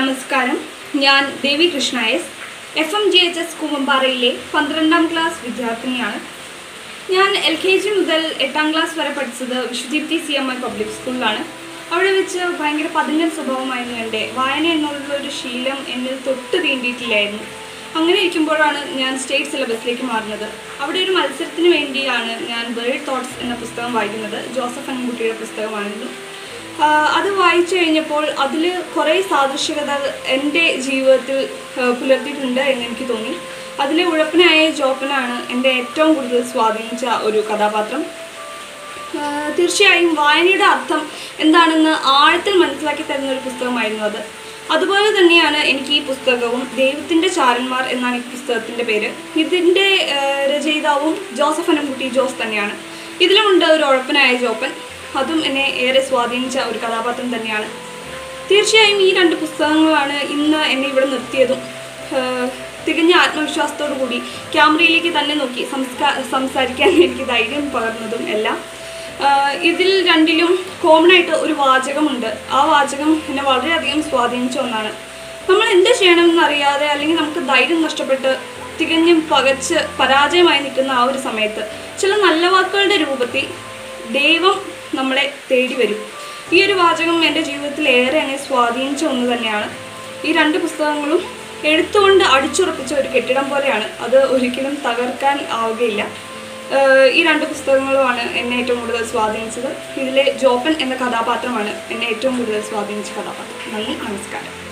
നമസ്കാരം ഞാൻ Devi Krishna S F M G H S കൂവമ്പാറയിലെ പന്ത്രണ്ടാം ക്ലാസ് വിദ്യാർത്ഥിനിയാണ് ഞാൻ എൽ കെ ജി മുതൽ എട്ടാം ക്ലാസ് വരെ പഠിച്ചത് വിശുദ്ധീപ്തി സി എം ഐ പബ്ലിക് സ്കൂളിലാണ് അവിടെ വെച്ച് ഭയങ്കര പതിഞ്ഞ സ്വഭാവമായിരുന്നു എൻ്റെ വായന എന്നുള്ള ഒരു ശീലം എന്നിൽ തൊട്ട് തീണ്ടിയിട്ടില്ലായിരുന്നു അങ്ങനെ ഇരിക്കുമ്പോഴാണ് ഞാൻ സ്റ്റേറ്റ് സിലബസിലേക്ക് മാറുന്നത് അവിടെ ഒരു മത്സരത്തിന് വേണ്ടിയാണ് ഞാൻ ബേർഡ് തോട്ട്സ് എന്ന പുസ്തകം വായിക്കുന്നത് ജോസഫ് അൻകുട്ടിയുടെ പുസ്തകമായിരുന്നു ആഹ് അത് വായിച്ചു കഴിഞ്ഞപ്പോൾ അതിൽ കുറേ സാദൃശ്യകത എൻ്റെ ജീവിതത്തിൽ ആഹ് പുലർത്തിയിട്ടുണ്ട് എന്ന് എനിക്ക് തോന്നി അതിലെ ഉഴപ്പനായ ജോപ്പനാണ് എൻ്റെ ഏറ്റവും കൂടുതൽ സ്വാധീനിച്ച ഒരു കഥാപാത്രം ആഹ് തീർച്ചയായും വായനയുടെ അർത്ഥം എന്താണെന്ന് ആഴത്തിൽ മനസ്സിലാക്കി തരുന്ന ഒരു പുസ്തകമായിരുന്നു അത് അതുപോലെ തന്നെയാണ് എനിക്ക് ഈ പുസ്തകവും ദൈവത്തിൻ്റെ ചാരന്മാർ എന്നാണ് ഈ പുസ്തകത്തിൻ്റെ പേര് ഇതിൻ്റെ ആഹ് രചയിതാവും ജോസഫ് അനംകുട്ടി ജോസ് തന്നെയാണ് ഇതിലുമുണ്ട് ഒരു ഉഴപ്പനായ ജോപ്പൻ അതും എന്നെ ഏറെ സ്വാധീനിച്ച ഒരു കഥാപാത്രം തന്നെയാണ് തീർച്ചയായും ഈ രണ്ട് പുസ്തകങ്ങളാണ് ഇന്ന് എന്നെ ഇവിടെ നിർത്തിയതും ആഹ് തികഞ്ഞ ആത്മവിശ്വാസത്തോടു കൂടി ക്യാമറയിലേക്ക് തന്നെ നോക്കി സംസ്കാ സംസാരിക്കാൻ എനിക്ക് ധൈര്യം പകർന്നതും എല്ലാം ആഹ് ഇതിൽ രണ്ടിലും കോമൺ ആയിട്ട് ഒരു വാചകമുണ്ട് ആ വാചകം എന്നെ വളരെയധികം സ്വാധീനിച്ച ഒന്നാണ് നമ്മൾ എന്ത് ചെയ്യണമെന്ന് അറിയാതെ അല്ലെങ്കിൽ നമുക്ക് ധൈര്യം നഷ്ടപ്പെട്ട് തികഞ്ഞും പകച്ച് പരാജയമായി നിൽക്കുന്ന ആ ഒരു സമയത്ത് ചില നല്ല വാക്കുകളുടെ രൂപത്തിൽ ദൈവം നമ്മളെ തേടി വരും ഈ ഒരു വാചകം എൻ്റെ ജീവിതത്തിൽ ഏറെ എന്നെ സ്വാധീനിച്ച ഒന്ന് തന്നെയാണ് ഈ രണ്ട് പുസ്തകങ്ങളും എഴുത്തുകൊണ്ട് അടിച്ചുറപ്പിച്ച ഒരു കെട്ടിടം പോലെയാണ് അത് ഒരിക്കലും തകർക്കാൻ ആവുകയില്ല ഏഹ് ഈ രണ്ട് പുസ്തകങ്ങളുമാണ് എന്നെ ഏറ്റവും കൂടുതൽ സ്വാധീനിച്ചത് ഇതിലെ ജോപ്പൻ എന്ന കഥാപാത്രമാണ് എന്നെ ഏറ്റവും കൂടുതൽ സ്വാധീനിച്ച കഥാപാത്രം നന്ദി നമസ്കാരം